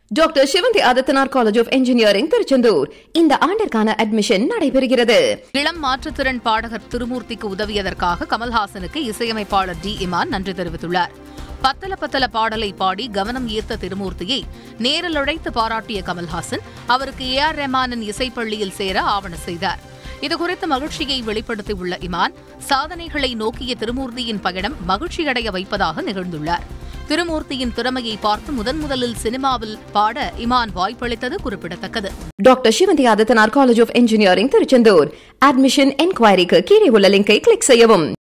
doctor Sivanthi Adithanar college of engineering Tiruchendur இந்த ஆண்டிற்கான admission நடைபெறுகிறது இளம் மாற்றுத்திறன் பாடகர் திருமூர்த்திக்கு உதவியதற்காக கமல்ஹாசனுக்கு இசையமைப்பாளர் டி இமான் நன்றி தெரிவித்துள்ளார் பத்தல பத்தல பாடலை பாடி கவனம் ஈர்த்த திருமூர்த்தியை நேரில் அழைத்து பாராட்டிய கமல்ஹாசன் அவருக்கு ஏ ஆர் ரெஹ்மானின் இசைப்பள்ளியில் சேர ஆவண செய்தார் இதுகுறித்து மகிழ்ச்சியை வெளிப்படுத்தியுள்ள இமான் சாதனைகளை நோக்கிய திருமூர்த்தியின் பயணம் மகிழ்ச்சியடைய வைப்பதாக நிகழ்ந்துள்ளார் திருமூர்த்தியின் திறமையை பார்த்து முதன் முதலில் சினிமாவில் பாட இமான் வாய்ப்பளித்தது குறிப்பிடத்தக்கது doctor Sivanthi Adithanar college of engineering Tiruchendur admission என்கொயரிக்கு கீழே உள்ள லிங்கை கிளிக் செய்யவும்